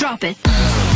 Drop it.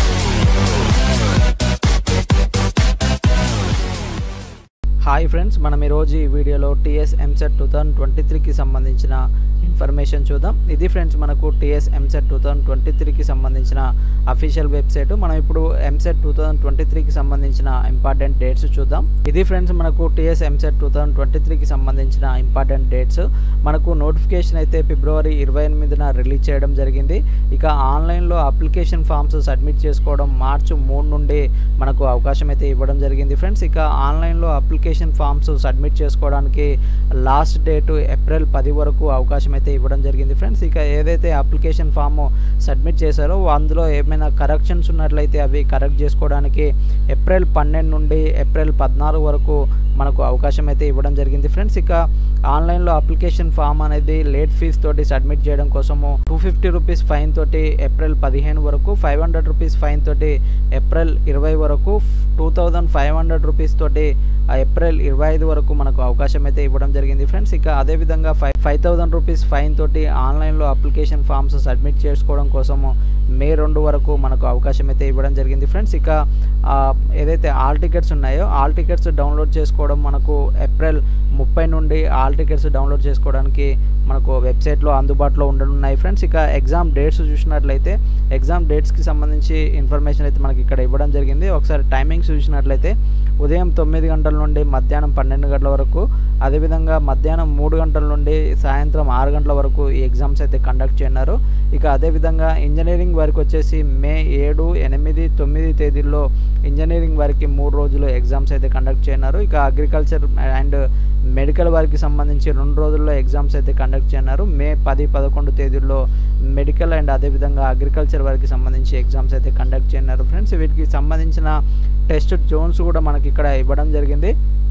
Hi friends మనం ఈరోజు ఈ వీడియోలో TS EAMCET two thousand twenty త్రీకి సంబంధించిన ఇన్ఫర్మేషన్ చూద్దాం ఇది ఫ్రెండ్స్ మనకు TS EAMCET two thousand twenty త్రీకి సంబంధించిన అఫీషియల్ వెబ్సైట్ మనం ఇప్పుడు ఎంసెట్ టూ థౌజండ్ ట్వంటీ త్రీకి సంబంధించిన ఇంపార్టెంట్ డేట్స్ చూద్దాం ఇది ఫ్రెండ్స్ మనకు TS EAMCET two thousand twenty త్రీకి సంబంధించిన ఇంపార్టెంట్ డేట్స్ మనకు నోటిఫికేషన్ అయితే ఫిబ్రవరి ఇరవై ఎనిమిదిన రిలీజ్ చేయడం జరిగింది ఇక ఆన్లైన్లో అప్లికేషన్ ఫామ్స్ సబ్మిట్ చేసుకోవడం మార్చి మూడు నుండి మనకు అవకాశం అయితే ఇవ్వడం జరిగింది ఫ్రెండ్స్ ఇక ఆన్లైన్లో అప్లికేషన్ ఫామ్స్ సబ్మిట్ చేసుకోవడానికి లాస్ట్ డేట్ ఏప్రిల్ పది వరకు అవకాశం అయితే ఇవ్వడం జరిగింది ఫ్రెండ్స్ ఇక ఏదైతే అప్లికేషన్ ఫామ్ సబ్మిట్ చేశారో అందులో ఏమైనా కరెక్షన్స్ ఉన్నట్లయితే అవి కరెక్ట్ చేసుకోవడానికి ఏప్రిల్ పన్నెండు నుండి ఏప్రిల్ పద్నాలుగు వరకు మనకు అవకాశం అయితే ఇవ్వడం జరిగింది ఫ్రెండ్స్ ఇక ఆన్లైన్లో అప్లికేషన్ ఫామ్ అనేది లేట్ ఫీజ్ తోటి సబ్మిట్ చేయడం కోసము టూ ఫిఫ్టీ రూపీస్ ఫైన్ తోటి ఏప్రిల్ పదిహేను వరకు ఫైవ్ హండ్రెడ్ రూపీస్ ఫైన్ తోటి ఏప్రిల్ ఇరవై వరకు two thousand five hundred rupees తోటి ఆ ఏప్రిల్ ఇరవై ఐదు వరకు మనకు అవకాశం అయితే ఇవ్వడం జరిగింది ఫ్రెండ్స్ ఇక అదేవిధంగా five five thousand rupees fine తోటి ఆన్లైన్లో అప్లికేషన్ ఫామ్స్ సబ్మిట్ చేసుకోవడం కోసము మే రెండు వరకు మనకు అవకాశం అయితే ఇవ్వడం జరిగింది ఫ్రెండ్స్ ఇక ఆ, ఏదైతే ఆల్ టికెట్స్ ఉన్నాయో ఆల్ టికెట్స్ డౌన్లోడ్ చేసుకోవడం మనకు ఏప్రిల్ ముప్పై నుండి ఆల్ టికెట్స్ డౌన్లోడ్ చేసుకోవడానికి మనకు వెబ్సైట్లో అందుబాటులో ఉండనున్నాయి ఫ్రెండ్స్ ఇక ఎగ్జామ్ డేట్స్ చూసినట్లయితే ఎగ్జామ్ డేట్స్కి సంబంధించి ఇన్ఫర్మేషన్ అయితే మనకి ఇక్కడ ఇవ్వడం జరిగింది ఒకసారి టైమింగ్స్ చూసినట్లయితే ఉదయం తొమ్మిది గంటల నుండి మధ్యాహ్నం పన్నెండు గంటల వరకు అదేవిధంగా మధ్యాహ్నం మూడు గంటల నుండి సాయంత్రం ఆరు గంటల వరకు ఈ ఎగ్జామ్స్ అయితే కండక్ట్ చేయన్నారు ఇక అదేవిధంగా ఇంజనీరింగ్ వారికి వచ్చేసి మే ఏడు ఎనిమిది తొమ్మిది తేదీల్లో ఇంజనీరింగ్ వారికి మూడు రోజులు ఎగ్జామ్స్ అయితే కండక్ట్ చేయన్నారు ఇక అగ్రికల్చర్ అండ్ మెడికల్ వారికి సంబంధించి రెండు రోజుల్లో ఎగ్జామ్స్ అయితే కండక్ట్ చేయన్నారు మే పది పదకొండు తేదీల్లో మెడికల్ అండ్ అదేవిధంగా అగ్రికల్చర్ వారికి సంబంధించి ఎగ్జామ్స్ అయితే కండక్ట్ చేయన్నారు ఫ్రెండ్స్ వీటికి సంబంధించిన టెస్ట్ జోన్స్ కూడా మనకి ఇక్కడ ఇవ్వడం జరిగింది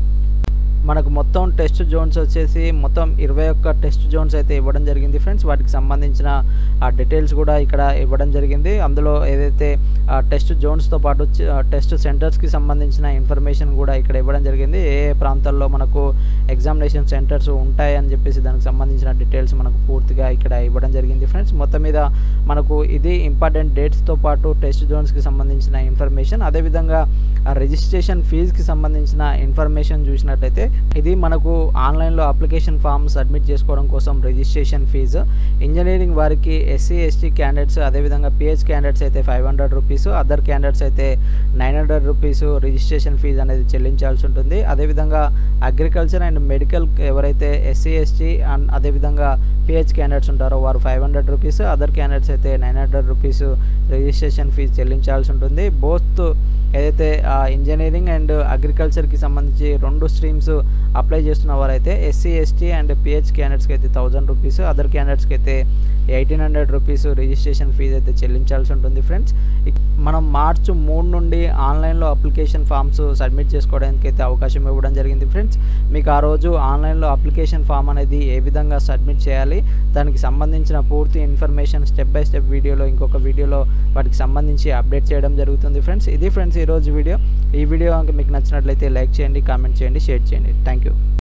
మనకు మొత్తం టెస్ట్ జోన్స్ వచ్చేసి మొత్తం ఇరవై ఒక్క టెస్ట్ జోన్స్ అయితే ఇవ్వడం జరిగింది ఫ్రెండ్స్ వాటికి సంబంధించిన ఆ డీటెయిల్స్ కూడా ఇక్కడ ఇవ్వడం జరిగింది అందులో ఏదైతే ఆ టెస్ట్ జోన్స్తో పాటు చ- ఆ టెస్ట్ సెంటర్స్కి సంబంధించిన ఇన్ఫర్మేషన్ కూడా ఇక్కడ ఇవ్వడం జరిగింది ఏ ఏ ప్రాంతాల్లో మనకు ఎగ్జామినేషన్ సెంటర్స్ ఉంటాయని చెప్పేసి దానికి సంబంధించిన డీటెయిల్స్ మనకు పూర్తిగా ఇక్కడ ఇవ్వడం జరిగింది ఫ్రెండ్స్ మొత్తం మీద మనకు ఇది ఇంపార్టెంట్ డేట్స్తో పాటు టెస్ట్ జోన్స్కి సంబంధించిన ఇన్ఫర్మేషన్ అదేవిధంగా ఆ రిజిస్ట్రేషన్ ఫీజుకి సంబంధించిన ఇన్ఫర్మేషన్ చూసినట్లయితే ఇది మనకు ఆన్లైన్లో అప్లికేషన్ ఫామ్ సబ్మిట్ చేసుకోవడం కోసం రిజిస్ట్రేషన్ ఫీజు ఇంజనీరింగ్ వారికి ఎస్సీ ఎస్టీ క్యాండిడేట్స్ అదేవిధంగా పిహెచ్ క్యాండిడేట్స్ అయితే five hundred rupees other candidates అయితే nine hundred rupees registration fee అనేది చెల్లించాల్సి ఉంటుంది అదేవిధంగా అగ్రికల్చర్ అండ్ మెడికల్ ఎవరైతే ఎస్సీ ఎస్టీ అండ్ అదేవిధంగా పిహెచ్ క్యాండిడేట్స్ ఉంటారో వారు five hundred rupees other candidates అయితే nine hundred rupees registration fee చెల్లించాల్సి ఉంటుంది బోత్ ఏదైతే ఇంజనీరింగ్ అండ్ అగ్రికల్చర్కి సంబంధించి రెండు స్ట్రీమ్స్ అప్లై చేస్తున్న వారైతే ఎస్సీ ఎస్టీ అండ్ పిహెచ్ క్యాండిడేట్స్కి అయితే థౌజండ్ రూపీస్ అదర్ క్యాండిడేట్స్కి అయితే eighteen hundred rupees registration fee అయితే చెల్లించాల్సి ఉంటుంది ఫ్రెండ్స్ ఇక్- మనం మార్చి మూడు నుండి ఆన్లైన్లో అప్లికేషన్ ఫామ్స్ సబ్మిట్ చేసుకోవడానికి అయితే అవకాశం ఇవ్వడం జరిగింది ఫ్రెండ్స్ మీకు ఆ రోజు ఆన్లైన్లో అప్లికేషన్ ఫామ్ అనేది ఏ విధంగా సబ్మిట్ చేయాలి దానికి సంబంధించిన పూర్తి ఇన్ఫర్మేషన్ స్టెప్ బై స్టెప్ వీడియోలో ఇంకొక వీడియోలో వాటికి సంబంధించి అప్డేట్ చేయడం జరుగుతుంది ఫ్రెండ్స్ ఇది ఫ్రెండ్స్ ఈరోజు వీడియో ఈ వీడియో కనుక మీకు నచ్చినట్లయితే లైక్ చేయండి కామెంట్ చేయండి షేర్ చేయండి థ్యాంక్ యూ